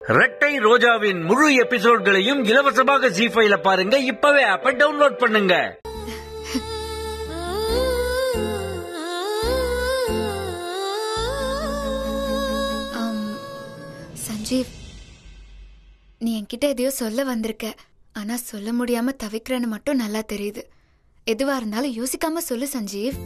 ரெட்டை ரோஜாவின் முழு எபிசோட்களையும் இலவசமாக ஜி ஃபைல பாருங்க இப்பவே ஆப்பை டவுன்லோட் பண்ணுங்க ஆம், சஞ்சீவ் நீ என்கிட்ட எதையோ சொல்ல வந்திருக்க ஆனா சொல்ல முடியாம தவிக்கிறேன்னு மட்டும் நல்லா தெரியுது எதுவா இருந்தாலும் யோசிக்காம சொல்லு சஞ்சீவ்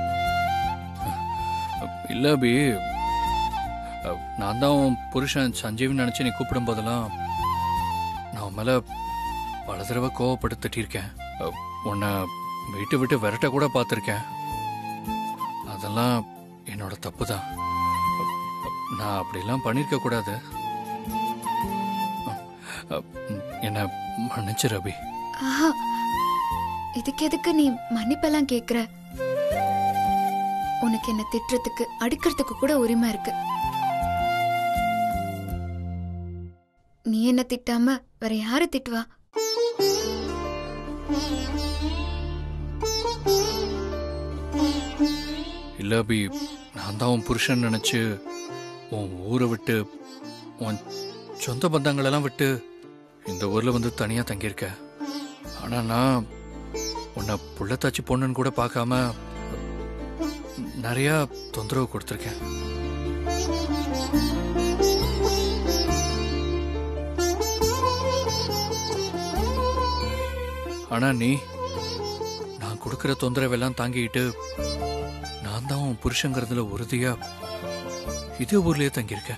இல்ல அபி அஹ், நான் தான் உன் புருஷன் சஞ்சீவ் நினைச்சு நீ கூப்பிடும் போதெல்லாம் நான் உன் மேல பல தடவை கோவப்பட்டு திட்டிருக்கேன் அஹ், உன்னை வீட்டை விட்டு விரட்ட கூட பார்த்துருக்கேன் அதெல்லாம் என்னோட தப்பு தான் நான் அப்படிலாம் பண்ணிருக்க கூடாது அஹ், அஹ், என்னை மன்னிச்சிரு அபி ஆஹா இதுக்கு எதுக்கு நீ மன்னிப்பெல்லாம் கேக்குற உனக்கு என்ன திட்டுறதுக்கு அடிக்கிறதுக்கு கூட உரிமை இருக்கு நீ என்ன திட்டாம வேற யாரு திட்டுவா இல்ல அபி நான் தான் உன் புருஷன் நினைச்சு உன் ஊரை விட்டு உன் சொந்த பந்தங்களெல்லாம் விட்டு இந்த ஊர்ல வந்து தனியா தங்கியிருக்க ஆனா நான் உன்னை புள்ளத்தாச்சி பொண்ணுன்னு கூட பார்க்காம நிறைய தொந்தரவு கொடுத்துருக்கேன் ஆனா நீ நான் கொடுக்கிற தொந்தரவெல்லாம் தாங்கிட்டு நான் தான் உன் புருஷங்கிறதுல உறுதியா இதே ஊர்லயே தங்கியிருக்கேன்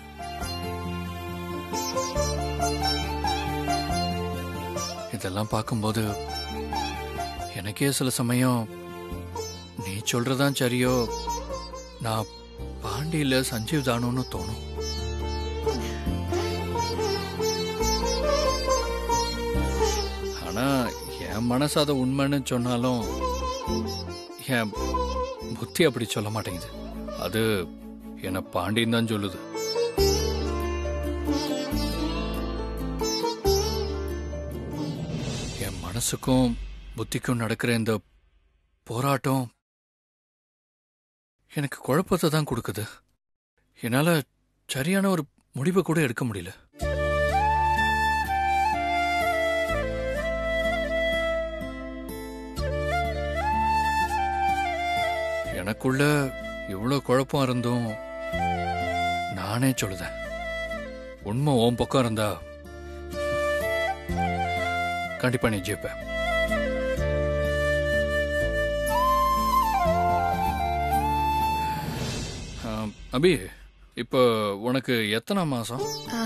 இதெல்லாம் பார்க்கும்போது எனக்கே சில சமயம் நீ சொல்றதான் சரியோ நான் பாண்டியில சஞ்சீவ் தானோன்னு தோணும் ஆனா என் மனசு அதை உண்மைன்னு சொன்னாலும் என் புத்தி அப்படி சொல்ல மாட்டேங்குது அது என்ன பாண்டியன் தான் சொல்லுது என் மனசுக்கும் புத்திக்கும் நடக்கிற இந்த போராட்டம் எனக்கு குழப்பத்தை தான் கொடுக்குது என்னால சரியான ஒரு முடிவை கூட எடுக்க முடியல எனக்குள்ள இவ்வளோ குழப்பம் இருந்தும் நானே சொல்லுதேன் உண்மை உன் பக்கம் இருந்தா கண்டிப்பா நீ ஜெயிப்ப ஆம், அபி இப்போ உனக்கு எத்தனை மாசம் ஆ,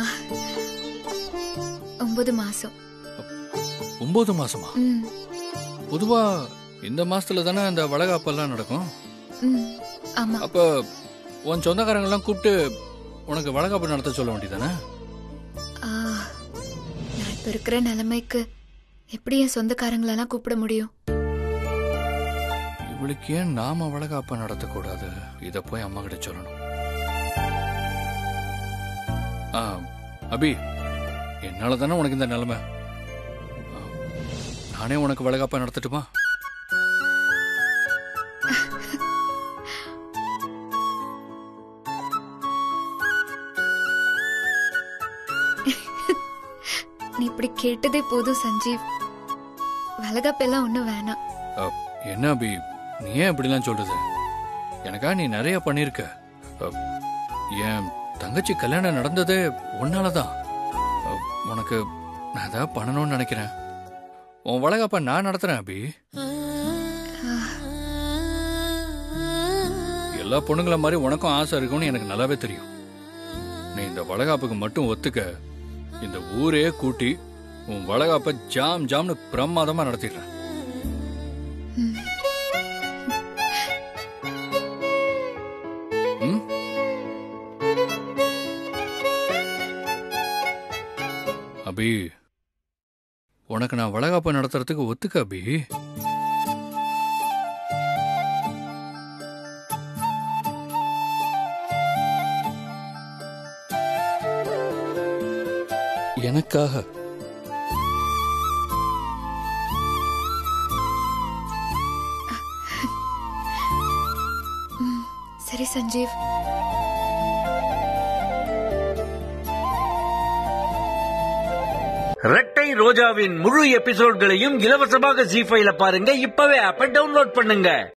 ஒன்பது மாசம் ஒன்பது மாசமா ம், பொதுவா இந்த மாசத்துல தானே இந்த வளகாப்பெல்லாம் நடக்கும் ம், ஆமா அப்ப உன் சொந்தக்காரங்கெல்லாம் கூப்பிட்டு உனக்கு வளகாப்பு நடத்த சொல்ல வேண்டியதானே ஆ, நான் இப்ப இருக்கிற நிலைமைக்கு எப்படி என் சொந்தக்காரங்களெல்லாம் கூப்பிட முடியும் இவளுக்கு ஏன் நாம வளகாப்ப நடத்தக்கூடாது இத போய் அம்மா கிட்ட சொல்லணும் ஆ, அபி என்னால தானே உனக்கு இந்த நிலைமை ஆ, நானே உனக்கு வளகாப்பா நடத்தட்டுமா நீ இப்படி கேட்டதே போதும் சஞ்சீவ் வளகாப்பெல்லாம் ஒண்ணும் வேணாம் ஆ, என்ன அபி நீ ஏன் இப்படிலாம் சொல்றது எனக்கா நீ நிறைய பண்ணிருக்க ஆ, என் தங்கச்சி கல்யாணம் நடந்ததே உன்னாலதான் ஆ, உனக்கு நான் ஏதாவது பண்ணணும்னு நினைக்கிறேன் உன் வளகாப்பா நான் நடத்துறேன் அபி எல்லா பொண்ணுங்கள மாதிரி உனக்கும் ஆசை இருக்கும்னு எனக்கு நல்லாவே தெரியும் நீ இந்த வளகாப்புக்கு மட்டும் ஒத்துக்க இந்த ஊரே கூட்டி உன் வளகாப்ப ஜாம் ஜாம்னு பிரமாதமா நடத்திடுறேன் ம்? அபி உனக்கு நான் வளகாப்பு நடத்துறதுக்கு ஒத்துக்க அபி எனக்காக ம், சரி சஞ்சீவ் ரெட்டை ரோஜாவின் முழு எபிசோட்களையும் இலவசமாக ஜி ஃபைல பாருங்க இப்பவே ஆப்ப டவுன்லோட் பண்ணுங்க